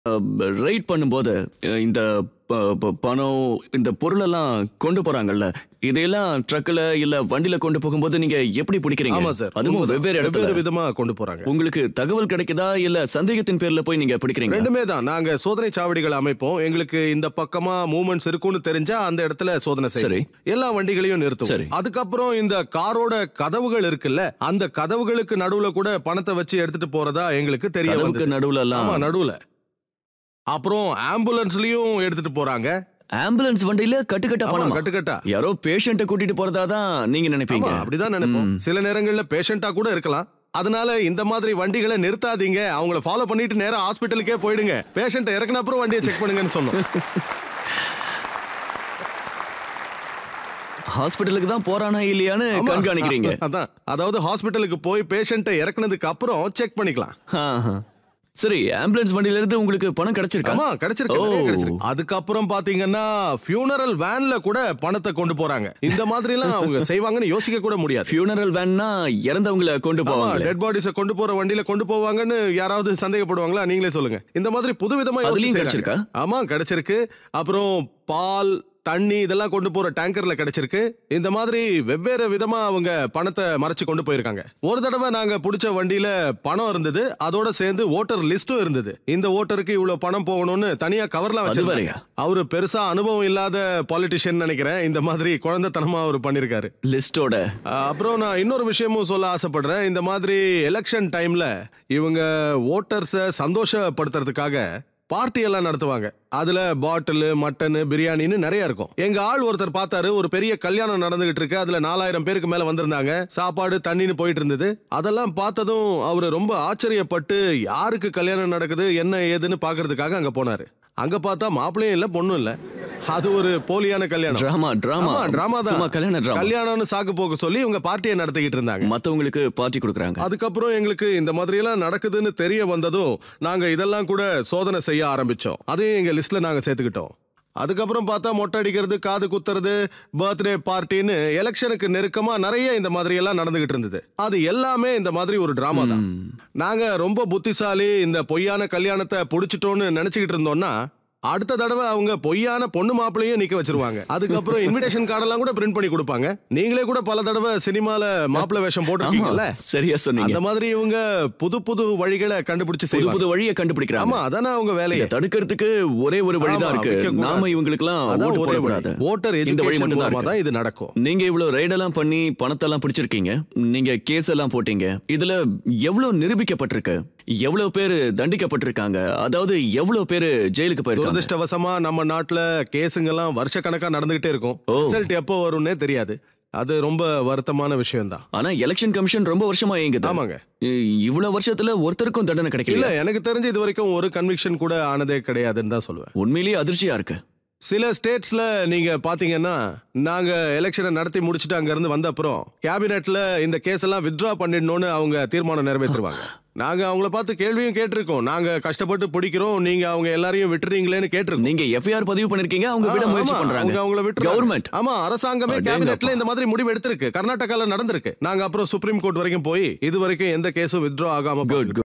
Right பண்ணும்போது அஹ், இந்த ப- ப- பணம் இந்த பொருளெல்லாம் கொண்டு போறாங்கல்ல இதையெல்லாம் ட்ரக்ல இல்ல வண்டியில கொண்டு போகும்போது நீங்க எப்படி பிடிக்கிறீங்க ஆமா சார் அதுவும் உண்மைதான். வெவ்வேறு இடத்துல வெவ்வேறு விதமா கொண்டு போறாங்க உங்களுக்கு தகவல் கிடைக்குதா இல்ல சந்தேகத்தின் பேர்ல போய் நீங்க பிடிக்கிறீங்க ரெண்டுமே தான் நாங்க சோதனை சாவடிகள் அமைப்போம் எங்களுக்கு இந்த பக்கமா மூவ்மெண்ட்ஸ் இருக்கும்னு தெரிஞ்சா அந்த இடத்துல சோதனை சரி. செய்யும் எல்லா வண்டிகளையும் சரி. நிறுத்தும் அதுக்கப்புறம் இந்த காரோட கதவுகள் இருக்குல்ல அந்த கதவுகளுக்கு நடுவுல கூட பணத்தை வச்சு எடுத்துட்டு போறதா எங்களுக்கு தெரிய கதவுக்கு வந்தது நடுவுல எல்லாம் ஆமா நடுவுல அப்புறம் ஆம்புலன்ஸ்லயும் எடுத்துட்டு போறாங்க ஆம்புலன்ஸ் வண்டியில கட்டுக்கட்ட ஆமா, பணமா கட்டுக்கட்டா யாரோ பேஷண்ட்டை கூட்டிட்டு போறதா தான் நீங்க நினைப்பீங்க ஆமா அப்படிதான் நினைப்போம் ம். சில நேரங்கள்ல பேஷண்டா கூட இருக்கலாம் அதனால இந்த மாதிரி வண்டிகளை நிறுத்தாதீங்க அவங்கள ஃபாலோ பண்ணிட்டு நேரா ஹாஸ்பிட்டலுக்கே போயிடுங்க பேஷண்ட்டை இறக்குன அப்புறம் வண்டியை செக் பண்ணுங்கன்னு சொன்னோம் ஹாஸ்பிட்டலுக்கு தான் போறானா இல்லையான்னு ஆமா. கண்காணிக்கிறீங்க அதான் அதாவது ஹாஸ்பிட்டலுக்கு போய் பேஷண்ட்டை இறக்குனதுக்கு அப்புறம் செக் பண்ணிக்கலாம் ஆஹா. சரி ஆம்புலன்ஸ் வண்டியில இருந்து உங்களுக்கு பணம் கிடைச்சிருக்கா ஆமா கிடைச்சிருக்கு ஓ. நிறைய கிடைச்சிருக்கு அதுக்கப்புறம் பாத்தீங்கன்னா ஃபியூனரல் வேன்ல கூட பணத்தை கொண்டு போறாங்க இந்த மாதிரி எல்லாம் அவங்க செய்வாங்கன்னு யோசிக்க கூட முடியாது ஃபியூனரல் வேன்னா இறந்தவங்கள கொண்டு போவாங்க டெட் பாடிஸ கொண்டு போற வண்டியில கொண்டு போவாங்கன்னு யாராவது சந்தேகப்படுவாங்களா நீங்களே சொல்லுங்க இந்த மாதிரி புது விதமா யோசிச்சு அதுலயும் செய்றாங்க. கிடைச்சிருக்கா? ஆமா கிடைச்சிருக்கு அப்புறம் பால் தண்ணி இதெல்லாம் கொண்டு போற டேங்கர்ல கிடைச்சிருக்கு இந்த மாதிரி வெவ்வேறு விதமா அவங்க பணத்தை மறைச்சு கொண்டு போயிருக்காங்க ஒரு தடவை நாங்க பிடிச்ச வண்டியில பணம் இருந்தது அதோட சேர்ந்து ஓட்டர் லிஸ்டும் இருந்தது இந்த ஓட்டருக்கு இவ்வளவு பணம் போகணும்னு தனியா கவர்லாம் அது வச்சிருக்காங்க வேறயா? அவரு பெருசா அனுபவம் இல்லாத பாலிட்டிஷியன் நினைக்கிறேன் இந்த மாதிரி குழந்தைத்தனமா அவர் பண்ணிருக்காரு லிஸ்டோட அஹ் அப்புறம் நான் இன்னொரு விஷயமும் சொல்ல ஆசைப்படுறேன் இந்த மாதிரி எலெக்ஷன் டைம்ல இவங்க ஓட்டர்ஸை சந்தோஷப்படுத்துறதுக்காக பார்ட்டி எல்லாம் நடத்துவாங்க அதுல பாட்டில் மட்டன் பிரியாணின்னு நிறைய இருக்கும் எங்க ஆள் ஒருத்தர் பார்த்தாரு ஒரு பெரிய கல்யாணம் நடந்துகிட்டு இருக்கு அதுல நாலாயிரம் பேருக்கு மேல வந்திருந்தாங்க சாப்பாடு தண்ணின்னு போயிட்டு இருந்தது அதெல்லாம் பார்த்ததும் அவரு ரொம்ப ஆச்சரியப்பட்டு யாருக்கு கல்யாணம் நடக்குது என்ன ஏதுன்னு பாக்குறதுக்காக அங்க போனாரு அங்க பார்த்தா மாப்பிள்ளையும் இல்ல பொண்ணும் இல்ல அது ஒரு போலியான கல்யாணம் டிராமா டிராமா ஆமா டிராமா தான் சும்மா கல்யாண டிராமா கல்யாணம்னு சாக்கு போக்கு சொல்லி இவங்க பார்ட்டியை நடத்திக்கிட்டு இருந்தாங்க மத்தவங்களுக்கு பார்ட்டி கொடுக்குறாங்க அதுக்கப்புறம் எங்களுக்கு இந்த மாதிரி எல்லாம் நடக்குதுன்னு தெரிய வந்ததும் நாங்க இதெல்லாம் கூட சோதனை செய்ய ஆரம்பிச்சோம் அதையும் எங்க லிஸ்ட்ல நாங்க சேர்த்துக்கிட்டோம் அதுக்கப்புறம் பார்த்தா மொட்டை அடிக்கிறது காது குத்துறது பர்த்டே பார்ட்டின்னு எலெக்ஷனுக்கு நெருக்கமா நிறைய இந்த மாதிரி எல்லாம் நடந்துகிட்டு இருந்தது அது எல்லாமே இந்த மாதிரி ஒரு டிராமா தான் ம். நாங்க ரொம்ப புத்திசாலி இந்த பொய்யான கல்யாணத்தை புடிச்சிட்டோம்னு நினைச்சுக்கிட்டு இருந்தோம்னா அடுத்த தடவை அவங்க பொய்யான பொண்ணு மாப்பிளையும் நிக்க வச்சிருவாங்க அதுக்கப்புறம் இன்விடேஷன் கார்டெல்லாம் கூட பிரிண்ட் பண்ணி கொடுப்பாங்க நீங்களே கூட பல தடவை சினிமால மாப்பிள்ளை வேஷம் ஆமா போட்டிருக்கீங்கல்ல சரியா சொன்னீங்க அந்த மாதிரி இவங்க புது புது வழிகளை கண்டுபிடிச்சு புது செய்வாங்க புது வழியை கண்டுபிடிக்கிறாங்க ஆமா அதானே அவங்க வேலையை இதை தடுக்கிறதுக்கு ஒரே ஒரு வழிதான் ஆமா, இருக்கு விற்கக்கூடாது. நாம இவங்களுக்கெல்லாம் அதான் ஓட்டு ஒரே வழி. போடக்கூடாது ஓட்டர் இந்த வழி எஜுகேஷன் மட்டும்தான் மூலமா இருக்கு. தான் இது நடக்கும் நீங்க இவ்வளவு ரைடெல்லாம் பண்ணி பணத்தெல்லாம் பிடிச்சிருக்கீங்க நீங்க கேஸ் எல்லாம் போட்டீங்க இதுல எவ்வளவு நிரூபிக்கப்பட்டிருக்கு எவ்வளவு பேரு தண்டிக்கப்பட்டிருக்காங்க அதாவது எவ்வளவு பேரு ஜெயிலுக்கு போயிருக்காங்க துரதிருஷ்டவசமா நம்ம நாட்டுல கேஸுங்கெல்லாம் வருஷக்கணக்கா நடந்துகிட்டே இருக்கும் ஓ. ரிசல்ட் எப்போ வரும்னே தெரியாது அது ரொம்ப வருத்தமான விஷயம் தான் ஆனா எலெக்ஷன் கமிஷன் ரொம்ப வருஷமா இயங்குது ஆமாங்க இ- இவ்வளவு வருஷத்துல ஒருத்தருக்கும் தண்டனை இல்ல கிடைக்கல எனக்கு தெரிஞ்சு இது வரைக்கும் ஒரு கன்விக்ஷன் கூட ஆனதே கிடையாதுன்னு தான் சொல்லுவேன் உண்மையிலேயே அதிர்ச்சியா இருக்கு சில ஸ்டேட்ஸ்ல நீங்க பாத்தீங்கன்னா நாங்க எலெக்ஷனை நடத்தி முடிச்சுட்டு அங்க இருந்து வந்த அப்புறம் கேபினெட்ல இந்த கேஸ் எல்லாம் வித்ட்ரா பண்ணிடணும்னு அவங்க தீர்மானம் நிறைவேற்றுவாங்க நாங்க அவங்கள பார்த்து கேள்வியும் கேட்டிருக்கோம் நாங்க கஷ்டப்பட்டு பிடிக்கிறோம் நீங்க அவங்க எல்லாரையும் விட்டுறீங்களேன்னு கேட்டிருக்கோம் நீங்க எஃப்ஐஆர் பதிவு பண்ணிருக்கீங்க அவங்க விட ஆ, முயற்சி ஆமா, பண்றாங்க அவங்க அவங்கள விட்டு கவர்மெண்ட் ஆமா அரசாங்கமே அடேங்கப்பா. கேபினெட்ல இந்த மாதிரி முடிவு எடுத்திருக்கு கர்நாடகால நடந்திருக்கு நாங்க அப்புறம் சுப்ரீம் கோர்ட் வரைக்கும் போய் இது வரைக்கும் எந்த கேஸும் வித்ட்ரா ஆகாம குட்